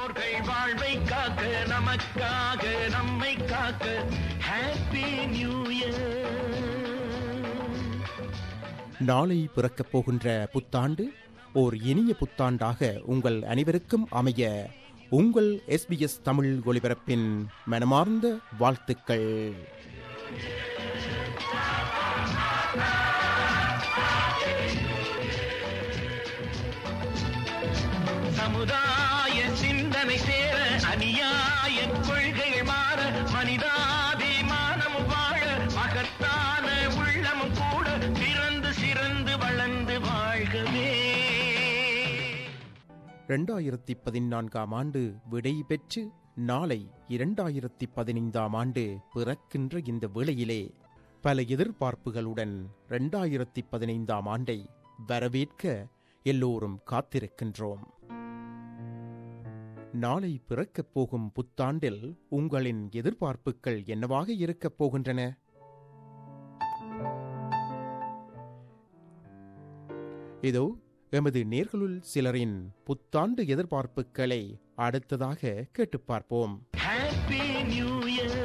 முன்னோர்கள் வாழ்வை காக்க நமக்காக நம்மை காக்க ஹாப்பி நியூ இயர் நாளை பிறக்கப் போகின்ற புத்தாண்டு ஓர் இனிய புத்தாண்டாக உங்கள் அனைவருக்கும் அமைய உங்கள் எஸ்பிஎஸ் தமிழ் ஒலிபரப்பின் மனமார்ந்த வாழ்த்துக்கள் சமுதாய சிந்தனை சேர அநியாய கொள்கைகள் மாற மனிதாபிமானம் வாழ மகத்தான உள்ளமும் கூட பிறந்து சிறந்து வளர்ந்து வாழ்கவே இரண்டாயிரத்தி பதினான்காம் ஆண்டு விடை பெற்று நாளை இரண்டாயிரத்தி பதினைந்தாம் ஆண்டு பிறக்கின்ற இந்த வேளையிலே பல எதிர்பார்ப்புகளுடன் இரண்டாயிரத்தி பதினைந்தாம் ஆண்டை வரவேற்க எல்லோரும் காத்திருக்கின்றோம் நாளை பிறக்கப் போகும் புத்தாண்டில் உங்களின் எதிர்பார்ப்புகள் என்னவாக இருக்கப் போகின்றன இதோ எமது நேர்களுள் சிலரின் புத்தாண்டு எதிர்பார்ப்புகளை அடுத்ததாக கேட்டுப் பார்ப்போம் ஹாப்பி நியூ இயர்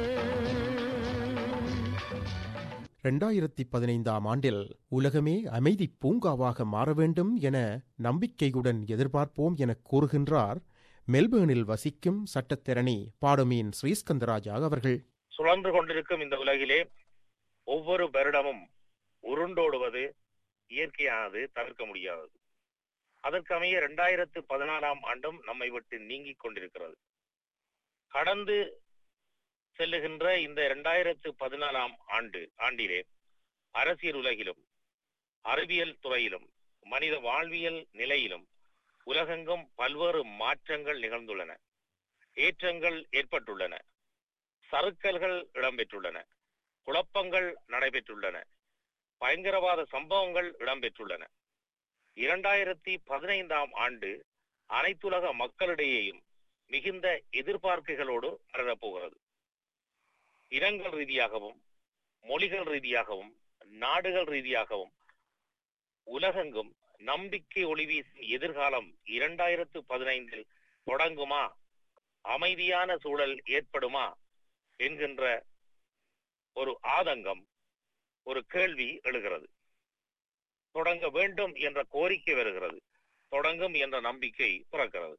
இரண்டாயிரத்தி பதினைந்தாம் ஆண்டில் உலகமே அமைதி பூங்காவாக மாற வேண்டும் என நம்பிக்கையுடன் எதிர்பார்ப்போம் என கூறுகின்றார் மெல்பேர்னில் வசிக்கும் சட்டத்திரணி பாடுமீன் ஸ்ரீஸ்கந்தராஜா அவர்கள் சுழன்று கொண்டிருக்கும் இந்த உலகிலே ஒவ்வொரு வருடமும் உருண்டோடுவது இயற்கையானது தவிர்க்க முடியாதது அதற்கமைய இரண்டாயிரத்து பதினாறாம் ஆண்டும் நம்மை விட்டு நீங்கிக் கொண்டிருக்கிறது கடந்து செல்லுகின்ற இந்த இரண்டாயிரத்து பதினாறாம் ஆண்டு ஆண்டிலே அரசியல் உலகிலும் அறிவியல் துறையிலும் மனித வாழ்வியல் நிலையிலும் உலகெங்கும் பல்வேறு மாற்றங்கள் நிகழ்ந்துள்ளன ஏற்றங்கள் ஏற்பட்டுள்ளன சறுக்கல்கள் இடம்பெற்றுள்ளன குழப்பங்கள் நடைபெற்றுள்ளன பயங்கரவாத சம்பவங்கள் இடம்பெற்றுள்ளன இரண்டாயிரத்தி பதினைந்தாம் ஆண்டு அனைத்துலக மக்களிடையேயும் மிகுந்த எதிர்பார்ப்புகளோடு வரப்போகிறது இனங்கள் ரீதியாகவும் மொழிகள் ரீதியாகவும் நாடுகள் ரீதியாகவும் உலகெங்கும் நம்பிக்கை ஒளி வீசும் எதிர்காலம் இரண்டாயிரத்து பதினைந்தில் தொடங்குமா அமைதியான சூழல் ஏற்படுமா என்கின்ற ஒரு ஆதங்கம் ஒரு கேள்வி எழுகிறது தொடங்க வேண்டும் என்ற கோரிக்கை வருகிறது தொடங்கும் என்ற நம்பிக்கை பிறக்கிறது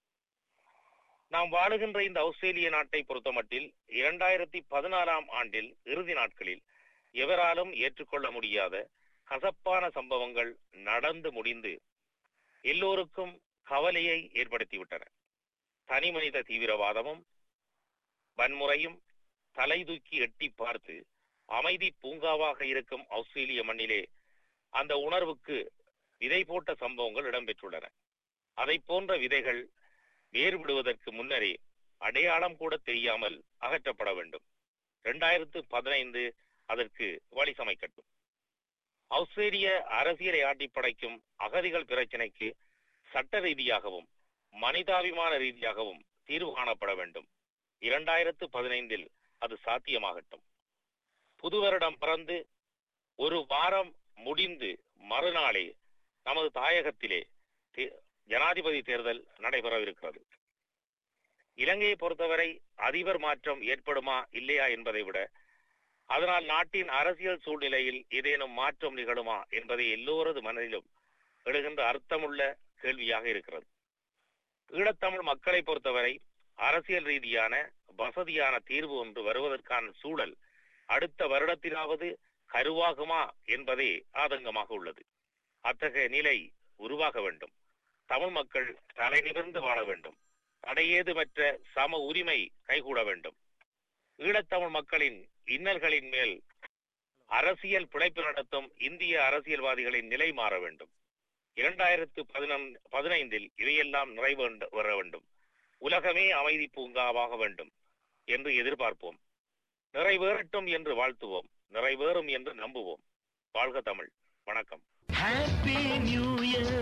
நாம் வாழுகின்ற இந்த ஆஸ்திரேலிய நாட்டை பொறுத்தமட்டில் இரண்டாயிரத்தி பதினாறாம் ஆண்டில் இறுதி நாட்களில் எவராலும் ஏற்றுக்கொள்ள முடியாத கசப்பான சம்பவங்கள் நடந்து முடிந்து எல்லோருக்கும் கவலையை ஏற்படுத்திவிட்டன தனி மனித தீவிரவாதமும் வன்முறையும் தலை தூக்கி எட்டி பார்த்து அமைதி பூங்காவாக இருக்கும் ஆஸ்திரேலிய மண்ணிலே அந்த உணர்வுக்கு விதை போட்ட சம்பவங்கள் இடம்பெற்றுள்ளன அதை போன்ற விதைகள் வேறுபடுவதற்கு முன்னரே அடையாளம் கூட தெரியாமல் அகற்றப்பட வேண்டும் இரண்டாயிரத்து பதினைந்து அதற்கு வழி சமைக்கட்டும் ஆஸ்திரேலிய அரசியலை ஆட்டி படைக்கும் அகதிகள் பிரச்சினைக்கு சட்ட ரீதியாகவும் மனிதாபிமான ரீதியாகவும் தீர்வு காணப்பட வேண்டும் இரண்டாயிரத்து பதினைந்தில் அது சாத்தியமாகட்டும் புது வருடம் பிறந்து ஒரு வாரம் முடிந்து மறுநாளே நமது தாயகத்திலே தே- ஜனாதிபதி தேர்தல் நடைபெறவிருக்கிறது இலங்கையை பொறுத்தவரை அதிபர் மாற்றம் ஏற்படுமா இல்லையா என்பதை விட அதனால் நாட்டின் அரசியல் சூழ்நிலையில் ஏதேனும் மாற்றம் நிகழுமா என்பதை எல்லோரது மனதிலும் எழுகின்ற அர்த்தமுள்ள கேள்வியாக இருக்கிறது ஈழத்தமிழ் மக்களை பொறுத்தவரை அரசியல் ரீதியான வசதியான தீர்வு ஒன்று வருவதற்கான சூழல் அடுத்த வருடத்திலாவது கருவாகுமா என்பதே ஆதங்கமாக உள்ளது அத்தகைய நிலை உருவாக வேண்டும் தமிழ் மக்கள் தலை நிமிர்ந்து வாழ வேண்டும் தடையேதுமற்ற சம உரிமை கைகூட வேண்டும் ஈழத்தமிழ் மக்களின் இன்னல்களின் மேல் அரசியல் பிழைப்பு நடத்தும் இந்திய அரசியல்வாதிகளின் நிலை மாற வேண்டும் இரண்டாயிரத்து பதினைந்தில் இவையெல்லாம் நிறைவேண்ட வர வேண்டும் உலகமே அமைதி பூங்காவாக வேண்டும் என்று எதிர்பார்ப்போம் நிறைவேறட்டும் என்று வாழ்த்துவோம் நிறைவேறும் என்று நம்புவோம் வாழ்க தமிழ் வணக்கம் ஹாப்பி நியூ இயர்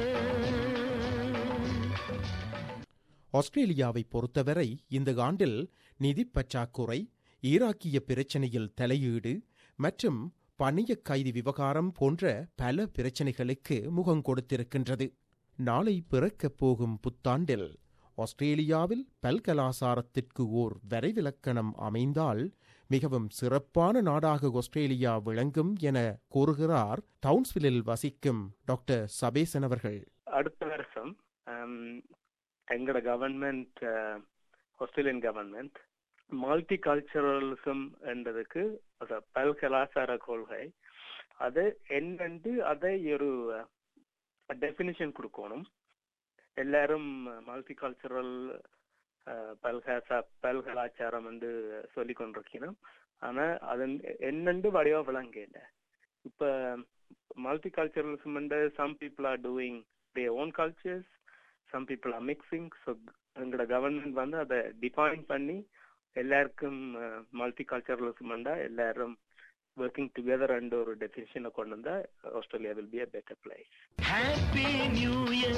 ஆஸ்திரேலியாவை பொறுத்தவரை இந்த ஆண்டில் நிதி பற்றாக்குறை ஈராக்கிய பிரச்சனையில் தலையீடு மற்றும் பணிய கைதி விவகாரம் போன்ற பல பிரச்சனைகளுக்கு முகம் கொடுத்திருக்கின்றது நாளை பிறக்கப் போகும் புத்தாண்டில் ஆஸ்திரேலியாவில் பல்கலாசாரத்திற்கு ஓர் வரைவிலக்கணம் அமைந்தால் மிகவும் சிறப்பான நாடாக ஆஸ்திரேலியா விளங்கும் என கூறுகிறார் டவுன்ஸ்வில்லில் வசிக்கும் டாக்டர் சபேசன் அவர்கள் அடுத்த வருஷம் எங்களோட government Australian government multiculturalism என்றதுக்கு அது பல்கலாச்சார கொள்கை அது என்னென்று அதை ஒரு டெபினிஷன் கொடுக்கணும் எல்லாரும் மல்டி கல்ச்சரல் பல்கசா பல்கலாச்சாரம் வந்து சொல்லி கொண்டிருக்கணும் ஆனா அதன் என்னென்று வடிவா விளங்கல இப்ப multiculturalism some people are doing their own cultures some people are mixing so எங்களோட கவர்மெண்ட் வந்து அதை டிஃபைன் பண்ணி எல்லாருக்கும் மல்டி கல்ச்சரலிசம் வந்தா எல்லாரும் ஒர்க்கிங் டுகெதர் அண்ட் ஒரு டெஃபினிஷனை கொண்டு வந்தா Australia will be a better place happy new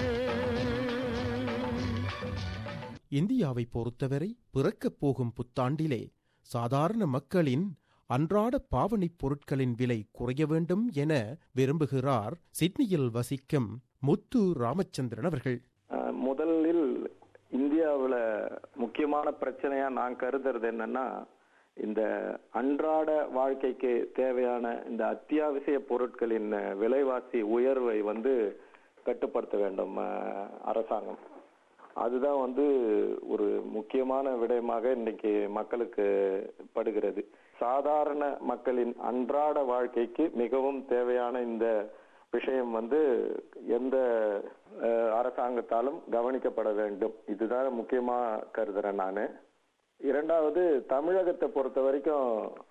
இந்தியாவை பொறுத்தவரை பிறக்கப் போகும் புத்தாண்டிலே சாதாரண மக்களின் அன்றாட பாவனைப் பொருட்களின் விலை குறைய வேண்டும் என விரும்புகிறார் சிட்னியில் வசிக்கும் முத்து ராமச்சந்திரன் அவர்கள் அஹ், முதலில் இந்தியாவுல முக்கியமான பிரச்சனையா நான் கருதுறது என்னன்னா இந்த அன்றாட வாழ்க்கைக்கு தேவையான இந்த அத்தியாவசிய பொருட்களின் அஹ், விலைவாசி உயர்வை வந்து கட்டுப்படுத்த வேண்டும் அஹ், அரசாங்கம் அதுதான் வந்து ஒரு முக்கியமான விடயமாக இன்னைக்கு மக்களுக்கு படுகிறது சாதாரண மக்களின் அன்றாட வாழ்க்கைக்கு மிகவும் தேவையான இந்த விஷயம் வந்து எந்த அஹ், அரசாங்கத்தாலும் கவனிக்கப்பட வேண்டும் இதுதான் முக்கியமா கருதுறேன் நான் இரண்டாவது தமிழகத்தை பொறுத்த வரைக்கும்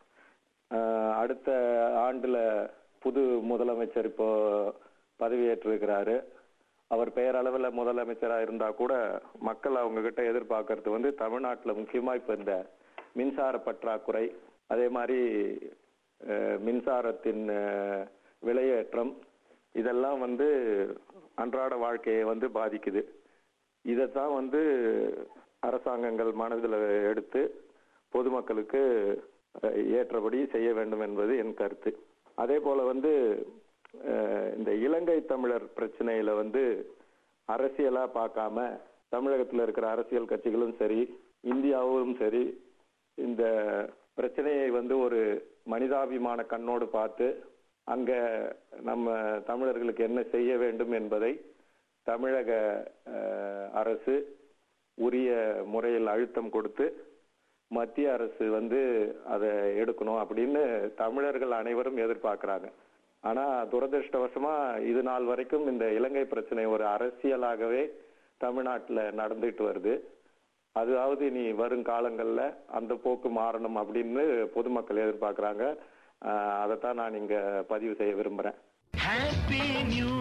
அஹ், அடுத்த ஆண்டுல புது முதலமைச்சர் இப்போ பதவியேற்றிருக்கிறாரு அவர் பெயரளவில் முதலமைச்சரா இருந்தா கூட மக்கள் அவங்க கிட்ட எதிர்பார்க்கறது வந்து தமிழ்நாட்டுல முக்கியமா இப்ப இந்த மின்சார பற்றாக்குறை அதே மாதிரி அஹ், மின்சாரத்தின் அஹ், விலையேற்றம் இதெல்லாம் வந்து அன்றாட வாழ்க்கையை வந்து பாதிக்குது இதைத்தான் வந்து அரசாங்கங்கள் மனதில் எடுத்து பொதுமக்களுக்கு அஹ், ஏற்றபடி செய்ய வேண்டும் என்பது என் கருத்து அதே போல வந்து அஹ், இந்த இலங்கை தமிழர் பிரச்சனையில வந்து அரசியலா பார்க்காம தமிழகத்துல இருக்கிற அரசியல் கட்சிகளும் சரி இந்தியாவும் சரி இந்த பிரச்சனையை வந்து ஒரு மனிதாபிமான கண்ணோடு பார்த்து அங்க நம்ம தமிழர்களுக்கு என்ன செய்ய வேண்டும் என்பதை தமிழக அஹ், அரசு உரிய முறையில் அழுத்தம் கொடுத்து மத்திய அரசு வந்து அதை எடுக்கணும் அப்படின்னு தமிழர்கள் அனைவரும் எதிர்பார்க்கறாங்க ஆனா துரதிருஷ்டவசமா இது நாள் வரைக்கும் இந்த இலங்கை பிரச்சனை ஒரு அரசியலாகவே தமிழ்நாட்டுல நடந்துட்டு வருது அதாவது இனி வரும் காலங்கள்ல அந்த போக்கு மாறணும் அப்படின்னு பொதுமக்கள் எதிர்பார்க்கறாங்க ஆஹ் அதைத்தான் நான் இங்க பதிவு செய்ய விரும்புறேன் ஹாப்பி நியூ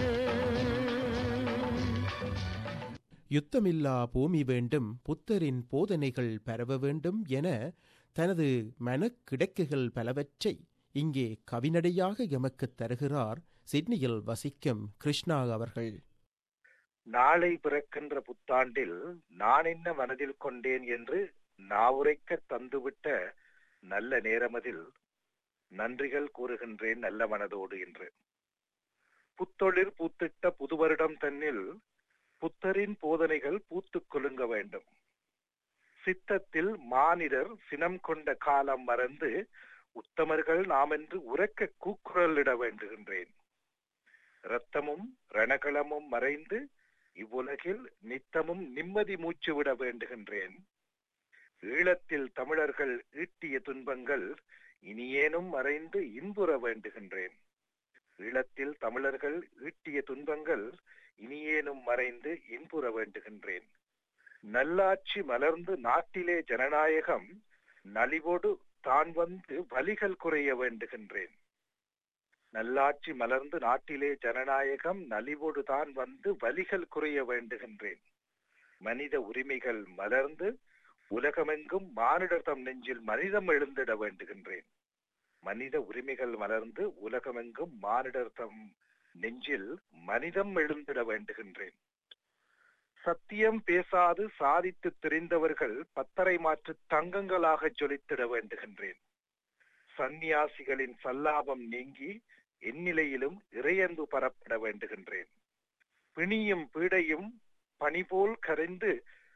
யுத்தமில்லா பூமி வேண்டும் புத்தரின் போதனைகள் பரவ வேண்டும் என தனது மனக் கிடக்குகள் பலவற்றை இங்கே கவிநடையாக எமக்குத் தருகிறார் சிட்னியில் வசிக்கும் கிருஷ்ணா அவர்கள் நாளை பிறக்கின்ற புத்தாண்டில் நான் என்ன மனதில் கொண்டேன் என்று நாவுரைக்க தந்துவிட்ட நல்ல நேரமதில் நன்றிகள் கூறுகின்றேன் நல்ல மனதோடு என்று புத்தொழிற் பூத்திட்ட புது வருடம் தன்னில் புத்தரின் போதனைகள் பூத்துக் குலுங்க வேண்டும் சித்தத்தில் மானிடர் சினம் கொண்ட காலம் மறந்து உத்தமர்கள் நாமென்று உரக்க கூக்குரலிட வேண்டுகின்றேன் இரத்தமும் ரணகளமும் மறைந்து இவ்வுலகில் நித்தமும் நிம்மதி மூச்சு விட வேண்டுகின்றேன் ஈழத்தில் தமிழர்கள் ஈட்டிய துன்பங்கள் இனியேனும் மறைந்து இன்புற வேண்டுகின்றேன் ஈழத்தில் தமிழர்கள் ஈட்டிய துன்பங்கள் இனியேனும் மறைந்து இன்புற வேண்டுகின்றேன் நல்லாட்சி மலர்ந்து நாட்டிலே ஜனநாயகம் நலிவோடு தான் வந்து வலிகள் குறைய வேண்டுகின்றேன் நல்லாட்சி மலர்ந்து நாட்டிலே ஜனநாயகம் நலிவோடு தான் வந்து வலிகள் குறைய வேண்டுகின்றேன் மனித உரிமைகள் மலர்ந்து உலகமெங்கும் மானிடர் தம் நெஞ்சில் மனிதம் எழுந்திட வேண்டுகின்றேன் மனித உரிமைகள் மலர்ந்து உலகமெங்கும் மானிடர் தம் நெஞ்சில் மனிதம் எழுந்திட வேண்டுகின்றேன் சத்தியம் பேசாது சாதித்து தெரிந்தவர்கள் பத்தரை மாற்று தங்கங்களாக ஜொலித்திட வேண்டுகின்றேன் சந்நியாசிகளின் சல்லாபம் நீங்கி எந்நிலையிலும் இறையன்பு பரப்பட வேண்டுகின்றேன் பிணியும் பீடையும் பனிபோல் கரைந்து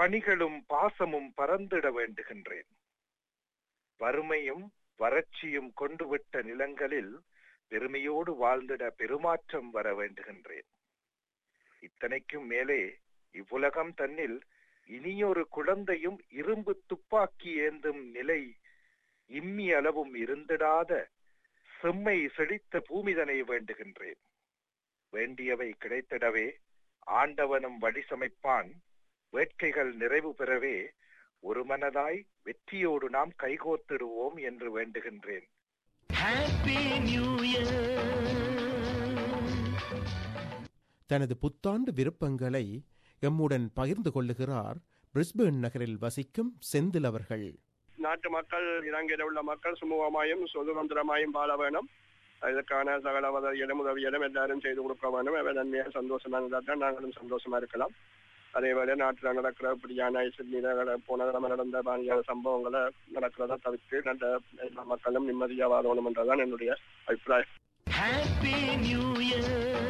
பணிகளும் பாசமும் பறந்திட வேண்டுகின்றேன் வறுமையும் வறட்சியும் கொண்டுவிட்ட நிலங்களில் பெருமையோடு வாழ்ந்திட பெருமாற்றம் வர வேண்டுகின்றேன் இத்தனைக்கும் மேலே இவ்வுலகம் தன்னில் இனியொரு குழந்தையும் இரும்பு துப்பாக்கி ஏந்தும் நிலை இம்மி அளவும் இருந்திடாத செம்மை செழித்த பூமிதனை வேண்டுகின்றேன் வேண்டியவை கிடைத்திடவே ஆண்டவனும் வழி சமைப்பான் வேட்கைகள் நிறைவு பெறவே ஒரு மனதாய் வெற்றியோடு நாம் கைகோத்திடுவோம் என்று வேண்டுகின்றேன் Happy New Year. தனது புத்தாண்டு விருப்பங்களை எம்முடன் பகிர்ந்து கொள்ளுகிறார் பிரிஸ்பேர்ன் நகரில் வசிக்கும் செந்தில் அவர்கள் நாட்டு மக்கள் இலங்கையில் உள்ள மக்கள் சுமூகமாயும் சுதந்திரமாயும் வாழ வேணும் இதற்கான சகல உதவியிடம் உதவியிடம் எல்லாரும் செய்து கொடுக்க வேணும் அவர் நன்மையாக சந்தோஷமா இருந்தால் தான் நாங்களும் சந்தோஷமா இருக்கலாம் அதே வேளை நாட்டில் நடக்கிற இப்படியான சிறுநீரகளை போன தடவை நடந்த மாதிரியான சம்பவங்களை நடக்கிறத தவிர்த்து நல்ல எல்லா மக்களும் நிம்மதியாக வாழணும் என்றதான் என்னுடைய அபிப்பிராயம் Happy New Year.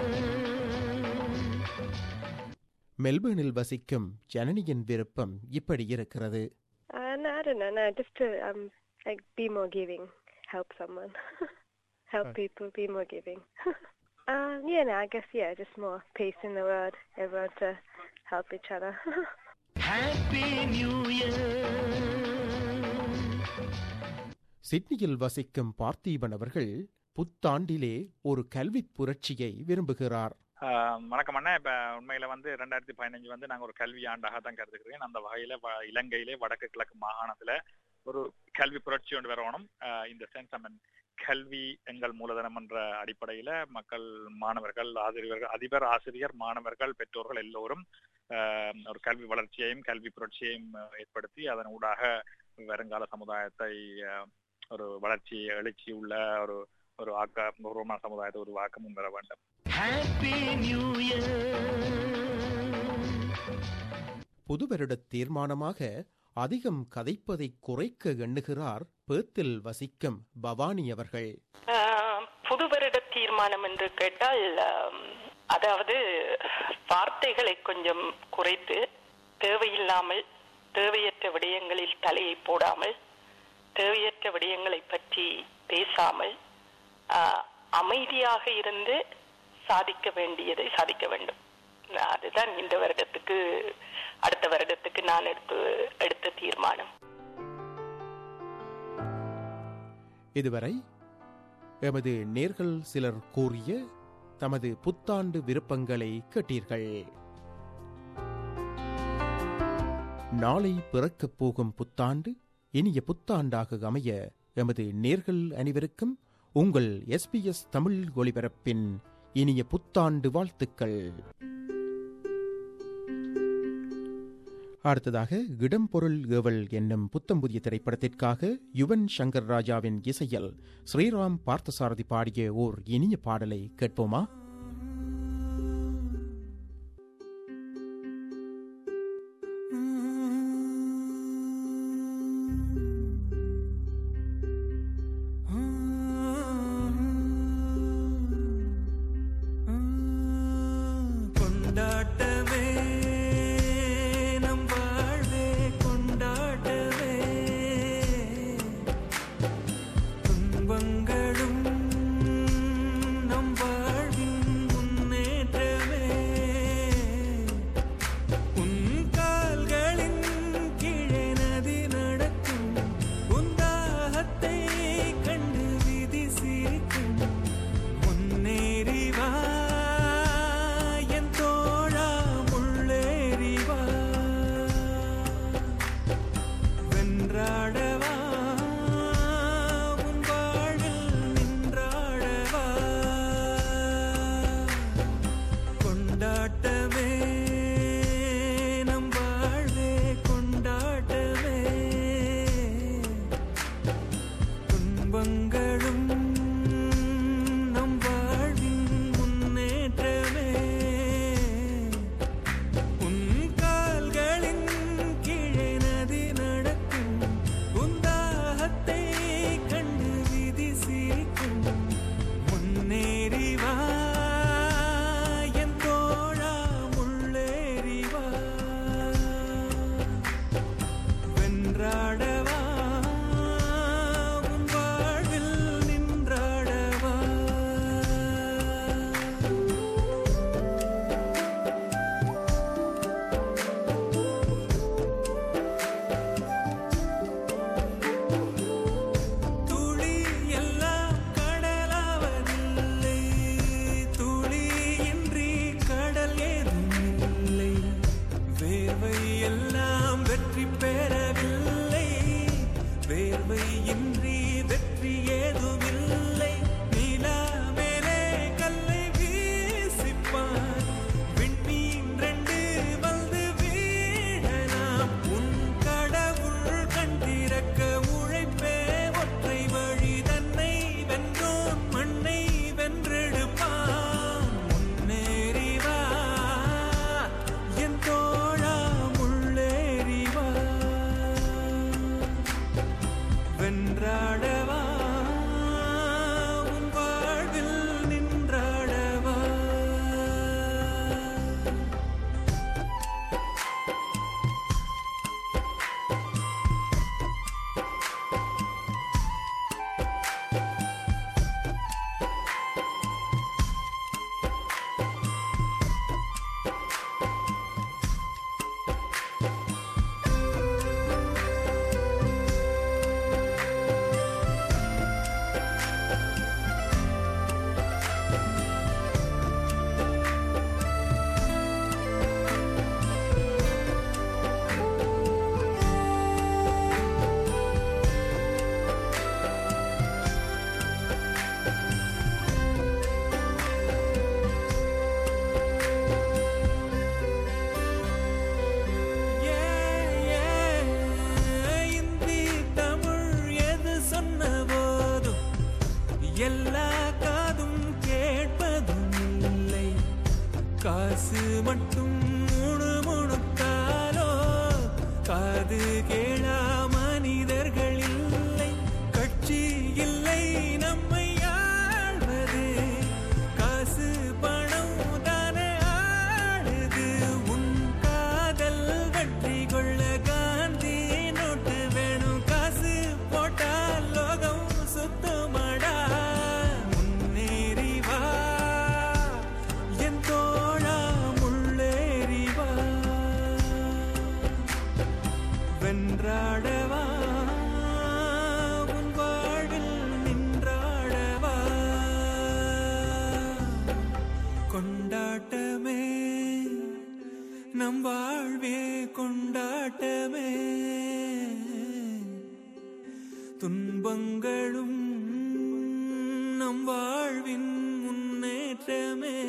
மெல்பேர்னில் வசிக்கும் ஜனனியின் விருப்பம் இப்படி இருக்கிறது Uh, no, I don't know. No, just to um, like be more giving, help someone, help Uh. people, be more giving. uh, yeah, no, I guess yeah, just more peace in the world, everyone to help each other. Happy New Year. சிட்னியில் வசிக்கும் பார்த்தீபன் அவர்கள் புத்தாண்டிலே ஒரு கல்விப் புரட்சியை விரும்புகிறார் ஆஹ் வணக்கம் அண்ணா இப்ப உண்மையில வந்து ரெண்டாயிரத்தி பதினஞ்சு வந்து நாங்க ஒரு கல்வி ஆண்டாக தான் கருதுகிறேன் அந்த வகையில வ- இலங்கையிலே வடக்கு கிழக்கு மாகாணத்துல ஒரு கல்வி புரட்சி ஒன்று வரணும் இந்த சென்ஸ் ஐ கல்வி எங்கள் மூலதனம் என்ற அடிப்படையில மக்கள் மாணவர்கள் ஆசிரியர்கள் அதிபர் ஆசிரியர் மாணவர்கள் பெற்றோர்கள் எல்லோரும் ஆஹ் ஒரு கல்வி வளர்ச்சியையும் கல்வி புரட்சியையும் அஹ், ஏற்படுத்தி அதன் ஊடாக வருங்கால சமுதாயத்தை ஆஹ், ஒரு வளர்ச்சி எழுச்சி உள்ள ஒரு ஒரு ஆக்கப்பூர்வமான சமுதாயத்தை உருவாக்க முன்வர வேண்டும் Happy New Year. புது வருட தீர்மானமாக அதிகம் கதைப்பதை குறைக்க எண்ணுகிறார் பேத்தில் வசிக்கும் பவானி அவர்கள் ஆஹ், புது வருட தீர்மானம் என்று கேட்டால் ஆம், அதாவது வார்த்தைகளை கொஞ்சம் குறைத்து தேவையில்லாமல் தேவையற்ற விடயங்களில் தலையை போடாமல் தேவையற்ற விடயங்களை பற்றி பேசாமல் ஆஹ், அமைதியாக இருந்து சாதிக்க வேண்டியதை சாதிக்க வேண்டும் அதுதான் இந்த வருடத்துக்கு அடுத்த வருடத்துக்கு நான் எடுத்து எடுத்த தீர்மானம் இதுவரை எமது நேர்கள் சிலர் கூறிய தமது புத்தாண்டு விருப்பங்களை கேட்டீர்கள் நாளை பிறக்கப் போகும் புத்தாண்டு இனிய புத்தாண்டாக அமைய எமது நேர்கள் அனைவருக்கும் உங்கள் எஸ்பிஎஸ் தமிழ் ஒலிபரப்பின் இனிய புத்தாண்டு வாழ்த்துக்கள் அடுத்ததாக இடம்பொருள் ஏவல் என்னும் புத்தம் புதிய திரைப்படத்திற்காக யுவன் சங்கர் ராஜாவின் இசையில் ஸ்ரீராம் பார்த்தசாரதி பாடிய ஓர் இனிய பாடலை கேட்போமா கொண்டாட்டமே நம் வாழ்வே கொண்டாட்டமே துன்பங்களும் நம் வாழ்வின் எல்லாம் வெற்றி பெறவில்லை வேர்வை இன்றி வெற்றி ஏதுமில்லை நிலா மேலே கல்லை வீசிப்பார் விண்மீன் ரெண்டு வந்து வீழலாம் உன் கடவுள் கண்டிருக்க உழைப்பே ஒற்றை வழி தன்னை வென்றோன் மண்ணை வென்றெடுப்பான் முன்னேறி வா என் தோழா முள்ளேறி வா வென்றாடவா உன் வாழ்வில் நின்றாடவா இந்தி தமிழ் எது சொன்ன போதும் எல்லா காதும் கேட்பதும் இல்லை காசு மட்டும் முணு முணுத்தாலோ காது கேளா மனிதர்கள் இல்லை கட்சி இல்லை நம்மை ஆழ்வது காசு பணம் தானே ஆடுது உன் காதல் வெற்றி கொள்ள காந்தி நோட்டு வேணும் காசு போட்டால் லோகம் சுத்தமடா முன்னேறி வா என் தோழா முள்ளேறி வா வென்றாடவா உன் வாழ்வில் நின்றாடவா கொண்டாட்டமே நம் வாழ்வே கொண்டாட்டமே துன்பங்களும் நம் வாழ்வின் முன்னேற்றமே